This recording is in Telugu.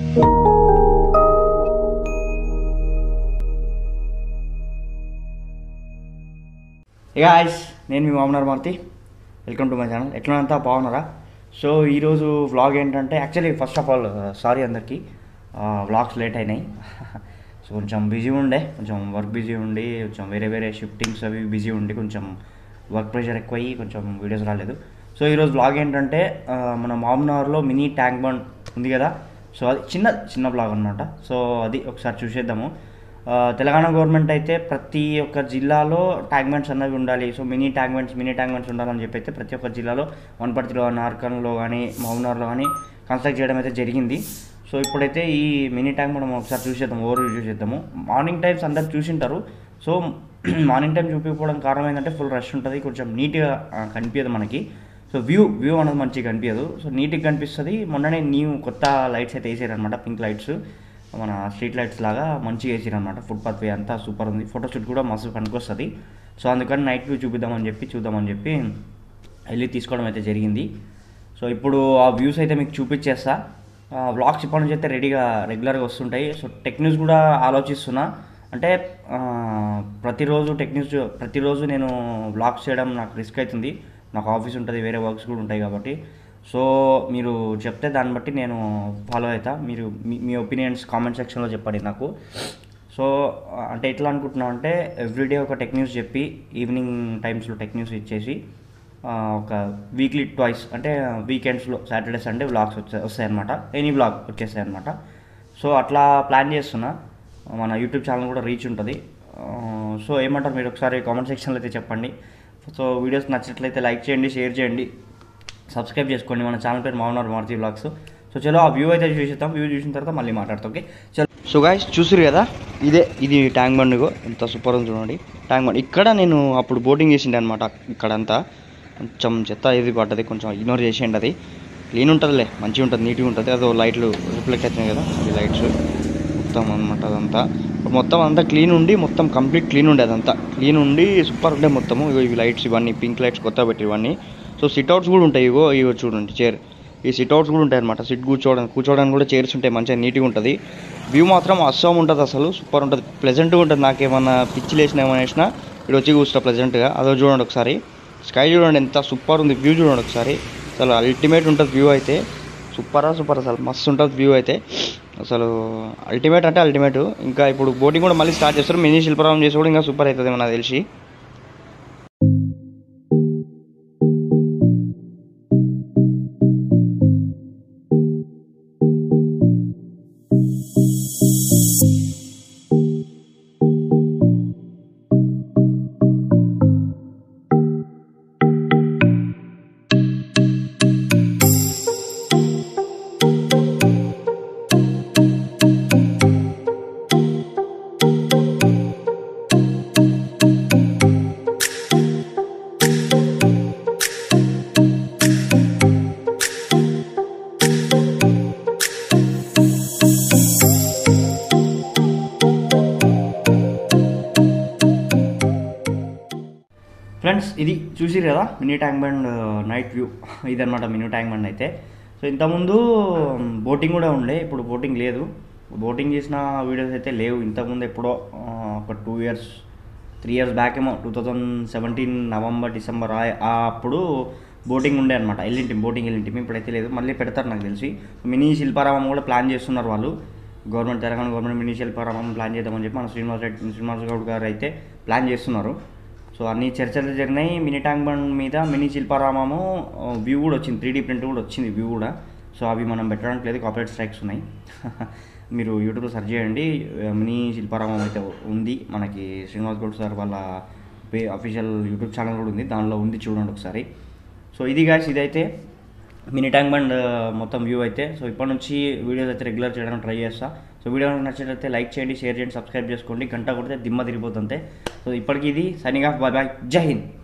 గాయస్ నేను మీ మామనార్ Maruthi welcome to my channel ఎట్లా అంతా బాగున్నారా సో ఈరోజు వ్లాగ్ ఏంటంటే actually first of all sorry అందరికీ వ్లాగ్స్ లేట్ అయినాయి సో కొంచెం బిజీ ఉండే కొంచెం వర్క్ బిజీ ఉండి కొంచెం వేరే వేరే షిఫ్టింగ్స్ అవి బిజీ ఉండి కొంచెం వర్క్ ప్రెషర్ ఎక్కువయ్యి కొంచెం వీడియోస్ రాలేదు సో ఈరోజు వ్లాగ్ ఏంటంటే ఆ, మన మామనార్లో మినీ ట్యాంక్ బండ్ ఉంది కదా సో అది చిన్న చిన్న బ్లాగ్ అనమాట సో అది ఒకసారి చూసేద్దాము ఆ, తెలంగాణ గవర్నమెంట్ అయితే ప్రతి ఒక్క జిల్లాలో ట్యాంక్మెంట్స్ అన్నవి ఉండాలి సో మినీ ట్యాంక్మెంట్స్ మినీ ట్యాంక్మెంట్స్ ఉండాలని చెప్పి అయితే ప్రతి ఒక్క జిల్లాలో వనపర్తిలో నార్కన్లో కానీ మహబూబ్నగర్లో కానీ కన్స్ట్రక్ట్ చేయడం అయితే జరిగింది సో ఇప్పుడైతే ఈ మినీ ట్యాంక్ మనం ఒకసారి చూసేద్దాం ఓవర్ వ్యూ చూసేద్దాము మార్నింగ్ టైమ్స్ అందరు చూసింటారు సో మార్నింగ్ టైం చూపించకపోవడం కారణం ఏంటంటే ఫుల్ రష్ ఉంటుంది కొంచెం నీట్గా కనిపించదు మనకి సో వ్యూ వ్యూ అనేది మంచిగా కనిపించదు సో నీట్గా కనిపిస్తుంది మొన్ననే న్యూ కొత్త లైట్స్ అయితే వేసారనమాట పింక్ లైట్స్ మన స్ట్రీట్ లైట్స్ లాగా మంచిగా వేసారనమాట ఫుట్పాత్ వే అంతా సూపర్ ఉంది ఫోటోషూట్ కూడా మస్తు పనికొస్తుంది సో అందుకని నైట్ వ్యూ చూపిద్దామని చెప్పి చూద్దామని చెప్పి వెళ్ళి తీసుకోవడం అయితే జరిగింది సో ఇప్పుడు ఆ వ్యూస్ అయితే మీకు చూపించేస్తా వ్లాగ్స్ ఇప్పటి నుంచి అయితే రెడీగా రెగ్యులర్గా వస్తుంటాయి సో టెక్ న్యూస్ కూడా ఆలోచిస్తున్నా అంటే ఆ, ప్రతిరోజు టెక్ న్యూస్ ప్రతిరోజు నేను వ్లాగ్స్ చేయడం నాకు రిస్క్ అవుతుంది నాకు ఆఫీస్ ఉంటుంది వేరే వర్క్స్ కూడా ఉంటాయి కాబట్టి సో మీరు చెప్తే దాన్ని బట్టి నేను ఫాలో అవుతా మీరు మీ మీ ఒపీనియన్స్ కామెంట్ సెక్షన్లో చెప్పండి నాకు సో ఆ, అంటే ఎట్లా అనుకుంటున్నా అంటే ఎవ్రీడే ఒక టెక్ న్యూస్ చెప్పి ఈవినింగ్ టైమ్స్లో టెక్ న్యూస్ ఇచ్చేసి ఆ, ఒక వీక్లీ ట్వైస్ అంటే వీకెండ్స్లో సాటర్డే సండే వ్లాగ్స్ వచ్చాయి వస్తాయన్నమాట ఎనీ వ్లాగ్ వచ్చేస్తాయి అనమాట సో అట్లా ప్లాన్ చేస్తున్నా మన యూట్యూబ్ ఛానల్ కూడా రీచ్ ఉంటుంది ఆ, సో ఏమంటారు మీరు ఒకసారి కామెంట్ సెక్షన్లో అయితే చెప్పండి సో వీడియోస్ నచ్చినట్లయితే లైక్ చేయండి షేర్ చేయండి సబ్స్క్రైబ్ చేసుకోండి మన ఛానల్ పేరు మామూలు మారుతి వ్లాగ్స్ సో చలో ఆ వ్యూ అయితే చూసేద్దాం వ్యూ చూసిన తర్వాత మళ్ళీ మాట్లాడతాం ఓకే చలో సో గాయస్ చూసారు కదా ఇదే ఇది ట్యాంక్ బండ్ ఇగో ఎంత సూపర్ ఉంది చూడండి ట్యాంక్ బండ్ ఇక్కడ నేను అప్పుడు బోటింగ్ చేసిండే అనమాట ఇక్కడంతా కొంచెం చెత్త ఇది పడ్డది కొంచెం ఇగ్నోర్ చేసేయండి అది క్లీన్ ఉంటుందిలే మంచిగా ఉంటుంది నీట్గా ఉంటుంది అదో లైట్లు రిఫ్లెక్ట్ అవుతున్నాయి కదా ఈ లైట్స్ మొత్తం అనమాట అదంతా ఇప్పుడు మొత్తం అంతా క్లీన్ ఉండి మొత్తం కంప్లీట్ క్లీన్ ఉండే అదంతా క్లీన్ ఉండి సూపర్ ఉండే మొత్తము ఇగో ఇవి లైట్స్ ఇవన్నీ పింక్ లైట్స్ కొత్త పెట్టి ఇవన్నీ సో సిట్అవుట్స్ కూడా ఉంటాయి ఇగో ఇగో చూడండి చైర్ ఈ సిట్అవుట్స్ కూడా ఉంటాయి అనమాట సిట్ కూర్చోవడానికి కూర్చోవడానికి కూడా చైర్స్ ఉంటాయి మంచిగా నీట్గా ఉంటుంది వ్యూ మాత్రం అస్సాం ఉంటుంది అసలు సూపర్ ఉంటుంది ప్లెజెంట్గా ఉంటుంది నాకేమన్నా పిచ్చి లేసిన ఏమైనా వేసినా ఇక్కడ వచ్చి కూర్చుంటా ప్లెజెంట్గా అదో చూడండి ఒకసారి స్కై చూడండి ఎంత సూపర్ ఉంది వ్యూ చూడండి ఒకసారి అసలు అల్టిమేట్ ఉంటుంది వ్యూ అయితే సూపరా సూపర్ అసలు మస్తు ఉంటుంది వ్యూ అయితే అసలు అల్టిమేట్ అంటే అల్టిమేట్ ఇంకా ఇప్పుడు బోటింగ్ కూడా మళ్ళీ స్టార్ట్ చేస్తారు మినీ శిల్పరామం చేసి కూడా ఇంకా సూపర్ అవుతుంది నాకు తెలిసి ఫ్రెండ్స్ ఇది చూసిరు కదా mini tank bund night view ఇదన్నమాట మినీ ట్యాంక్ బండ్ అయితే సో ఇంతకుముందు బోటింగ్ కూడా ఉండే ఇప్పుడు బోటింగ్ లేదు బోటింగ్ చేసిన వీడియోస్ అయితే లేవు ఇంతకుముందు ఎప్పుడో ఆ, ఒక two years three years back ఏమో two thousand seventeen November December ఆ- ఆ అప్పుడు బోటింగ్ ఉండే అనమాట ఎల్లింటి బోటింగ్ ఎల్లింటి ఇప్పుడైతే లేదు మళ్ళీ పెడతారు నాకు తెలిసి మినీ శిల్పారామం కూడా ప్లాన్ చేస్తున్నారు వాళ్ళు government Telangana government mini Shilparamam plan చేద్దామని చెప్పి మన శ్రీనివాస్ రెడ్డి శ్రీనివాస్ గౌడ్ గారు అయితే ప్లాన్ చేస్తున్నారు సో అన్ని చర్చలు జరిగినాయి మినీ ట్యాంక్ బండ్ మీద మినీ శిల్పారామము వ్యూ కూడా వచ్చింది త్రీ డీ ప్రింట్ కూడా వచ్చింది వ్యూ కూడా సో అవి మనం పెట్టడానికి లేదు కాపరేట్ స్ట్రైక్స్ ఉన్నాయి మీరు యూట్యూబ్లో సెర్చ్ చేయండి మినీ శిల్పారామం అయితే ఉంది మనకి శ్రీనివాస్ గౌడ్ సార్ వాళ్ళ పే అఫీషియల్ యూట్యూబ్ ఛానల్ కూడా ఉంది దానిలో ఉంది చూడండి ఒకసారి సో ఇది గాయస్ ఇదైతే మినీ ట్యాంక్ బండ్ మొత్తం వ్యూ అయితే సో ఇప్పటి నుంచి వీడియోస్ అయితే రెగ్యులర్ చేయడానికి ట్రై చేస్తా సో వీడియో నచ్చినట్లయితే లైక్ చేయండి షేర్ చేయండి సబ్స్క్రైబ్ చేసుకోండి గంట కొడితే దిమ్మ తిరిగిపోతుంది సో ఇప్పటికి ఇది సైనింగ్ ఆఫ్ బాయ్ బాయ్ జై హింద్